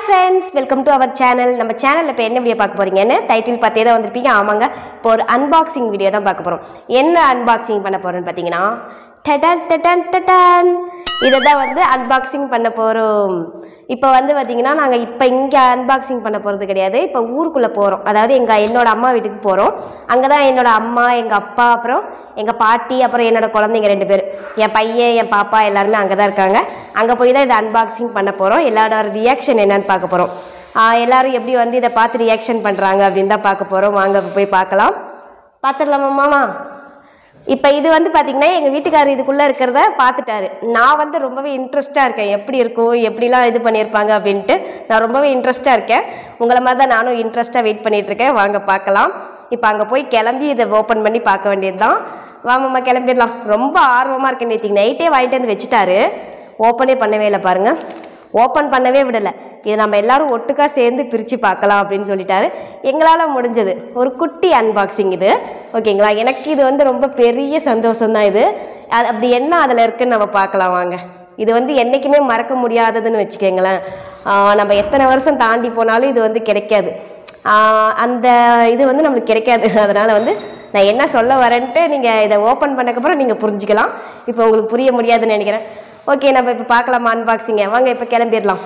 Friends welcome to our channel நம்ம சேனலில் இப்போ என்ன வீடியோ பார்க்க போறீங்கன்னு டைட்டில் பார்த்தே தான் வந்திருப்பீங்க ஆமாங்க இப்போ ஒரு அன்பாக்சிங் வீடியோ தான் பார்க்க போகிறோம் என்ன அன்பாக்சிங் பண்ண போகிறோன்னு பார்த்தீங்கன்னா டடன் டடன் டடன் இதை தான் வந்து அன்பாக்சிங் பண்ண போகிறோம் இப்போ வந்து பார்த்தீங்கன்னா நாங்கள் இப்போ இங்கே அன்பாக்சிங் பண்ண போகிறது கிடையாது இப்போ ஊருக்குள்ளே போகிறோம் அதாவது எங்கள் என்னோட அம்மா வீட்டுக்கு போகிறோம் அங்கே தான் என்னோட அம்மா எங்கள் அப்பா அப்புறம் எங்கள் பாட்டி அப்புறம் என்னோட குழந்தைங்க ரெண்டு பேர் என் பையன் என் பாப்பா எல்லாருமே அங்கே தான் இருக்காங்க அங்கே போய் தான் இதை அன்பாக்சிங் பண்ண போகிறோம் எல்லாரோட ரியாக்ஷன் என்னன்னு பார்க்க போகிறோம் எல்லாரும் எப்படி வந்து இதை பார்த்து ரியாக்ஷன் பண்ணுறாங்க அப்படின்னு தான் பார்க்க போகிறோம் வாங்க இப்ப போய் பார்க்கலாம் பார்த்துடலாமா மாமா இப்போ இது வந்து பார்த்தீங்கன்னா எங்கள் வீட்டுக்காரர் இதுக்குள்ளே இருக்கிறத பார்த்துட்டாரு நான் வந்து ரொம்பவே இன்ட்ரெஸ்ட்டாக இருக்கேன் எப்படி இருக்கும் எப்படிலாம் இது பண்ணியிருப்பாங்க அப்படின்ட்டு நான் ரொம்பவே இன்ட்ரெஸ்ட்டாக இருக்கேன் உங்களை மாதிரி தான் நானும் இன்ட்ரெஸ்ட்டாக வெயிட் பண்ணிட்டு இருக்கேன் வாங்க பார்க்கலாம் இப்போ அங்கே போய் கிளம்பி இதை ஓப்பன் பண்ணி பார்க்க வேண்டியது தான் வாமாம்மா கிளம்பிடலாம் ரொம்ப ஆர்வமாக இருக்கேன் நேற்று நைட்டே வாங்கிட்டு வந்து வச்சுட்டாரு ஓப்பனே பண்ணவே இல்லை பாருங்கள் ஓப்பன் பண்ணவே விடலை இது நம்ம எல்லாரும் ஒட்டுக்கா சேர்ந்து பிரித்து பார்க்கலாம் அப்படின்னு சொல்லிட்டாரு எங்களால் முடிஞ்சது ஒரு குட்டி அன்பாக்சிங் இது ஓகேங்களா எனக்கு இது வந்து ரொம்ப பெரிய சந்தோஷம் தான் இது அது அப்படி என்ன அதில் இருக்குன்னு நம்ம பார்க்கலாம் வாங்க இது வந்து என்றைக்குமே மறக்க முடியாததுன்னு வச்சுக்கோங்களேன் ஆஹ் நம்ம எத்தனை வருஷம் தாண்டி போனாலும் இது வந்து கிடைக்காது ஆஹ் அந்த இது வந்து நம்மளுக்கு கிடைக்காது அதனால் வந்து நான் என்ன சொல்ல வரேன்ட்டு நீங்கள் இதை ஓப்பன் பண்ணக்கப்புறம் நீங்கள் புரிஞ்சுக்கலாம் இப்போ உங்களுக்கு புரிய முடியாதுன்னு நினைக்கிறேன் ஓகே நம்ம இப்போ பார்க்கலாமா அன்பாக்சிங்க வாங்க இப்போ கிளம்பிடலாம்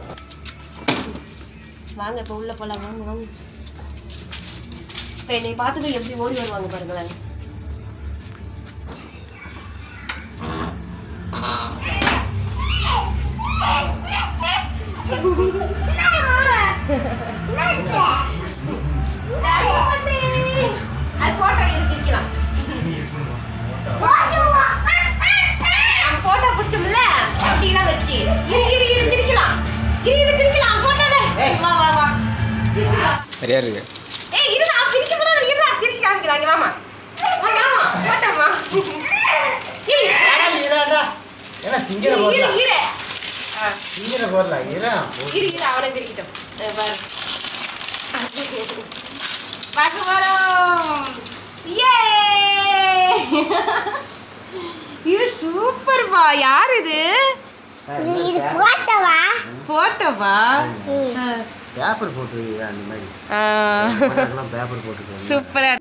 வாங்க இப்போ உள்ளே போகலாம் வாங்க வாங்க இப்போ என்னை பார்த்துட்டு எப்படி ஓடி வருவாங்க பாருங்களேன் அது போட்டோ இருக்கலாம் போட்டோ பிடிச்சோம்ல அப்படிலாம் வச்சு இரு இரு இரு கிரிக்கலாம் இரு இரு கிரிக்கலாம் போட்டோல வா வா வா கிரிக்கலாம் சரியா இருக்கு ஏய் இருடா பிரிக்க கூடாது இருடா பிரிச்சு காமிக்கலாம் இங்க வாமா வா வாமா போட்டாமா இரு ஏடா, இருடா. ஏன்னா திங்கிற இரு இரு போறல இரு ஆ, திங்கிற போறல இரா இரு இரு அவனை பிரிக்கட்டும் அஹ் பாரு பார்க்க வரோம் ஏ இது சூப்பர்ப்பா யார் இது போட்டோவா பேப்பர் போட்டு வை, அந்த மாதிரி ஆ படம்லாம் பேப்பர் போட்டுக்கோ சூப்பரா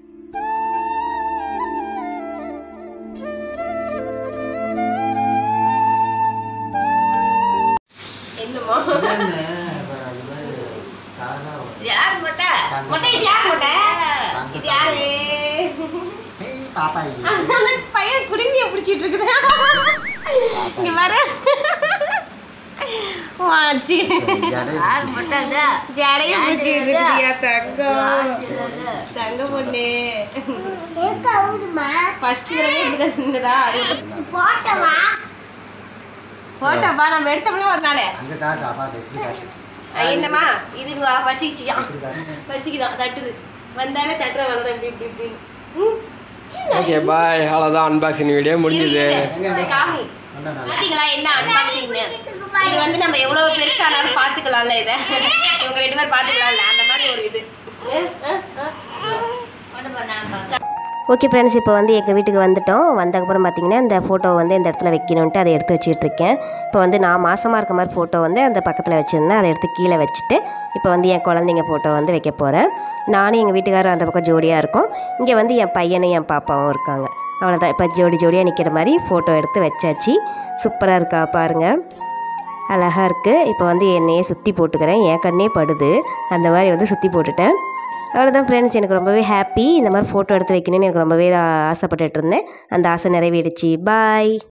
என்னம்மா யார் மொட்டை மொட்டை இது யார் மொட்டை இது யாரு பாப்பா அந்த பையன் குடுமிய பிடிச்சிட்டு இருக்குது இங்க வர வாச்சி ஜடையை பிடிச்சிட்டு இருக்குதியா தங்கம் தங்க பொண்ணு ஃபர்ஸ்ட் தடவை இப்படிதான் நின்னுதா அது போட்டோப்பா நம்ம எடுத்தோம்ல ஒரு நாள் அங்க காட்டு அப்பா எப்படி காட்டு என்னம்மா இது வா, பசிக்குச்சியா எப்படி காட்டு பசிக்குதான் தட்டுது வந்தாலே தட்டுற வரதான் இப்படி இப்படி இப்படின்னு ம், சின்ன ஓகே பாய் அவ்வளோதான் அன்பாக்சிங் வீடியோ முடிஞ்சுது இந்த காமி வந்தா நல்லா பாத்தீங்களா என்ன அன்பாக்சிங்னு இது வந்து நம்ம எவ்வளவு பெருசானாலும் பாத்துக்கலாம்ல இத இவங்க ரெண்டு பேரும் பாத்துக்கலாம்ல அந்த மாதிரி ஒரு இது ஓகே ஃப்ரெண்ட்ஸ் இப்போ வந்து எங்கள் வீட்டுக்கு வந்துட்டோம் வந்ததுக்கப்புறம் பார்த்தீங்கன்னா இந்த ஃபோட்டோ வந்து இந்த இடத்துல வைக்கணுன்ட்டு அதை எடுத்து வச்சுட்டு இருக்கேன் இப்போ வந்து நான் மாசமாக இருக்க மாதிரி ஃபோட்டோ வந்து அந்த பக்கத்தில் வச்சுருந்தேன் அதை எடுத்து கீழே வச்சுட்டு இப்போ வந்து என் குழந்தைங்க ஃபோட்டோ வந்து வைக்க போகிறேன் நானும் எங்கள் வீட்டுக்காரரும் அந்த பக்கம் ஜோடியாக இருக்கோம் இங்கே வந்து என் பையனும் என் பாப்பாவும் இருக்காங்க அவ்வளோதான் இப்போ ஜோடி ஜோடியாக நிற்கிற மாதிரி ஃபோட்டோ எடுத்து வச்சாச்சு சூப்பராக இருக்கா பாருங்கள் அழகாக இருக்குது இப்போ வந்து என்னையே சுற்றி போட்டுக்கிறேன் என் கண்ணே படுது அந்த மாதிரி வந்து சுற்றி போட்டுட்டேன் அவ்வளோதான் ஃப்ரெண்ட்ஸ் எனக்கு ரொம்பவே ஹாப்பி இந்த மாதிரி ஃபோட்டோ எடுத்து வைக்கணும்னு எனக்கு ரொம்பவே ஆசைப்பட்டுட்டு இருந்தேன் அந்த ஆசை நிறைவேறிச்சு பாய்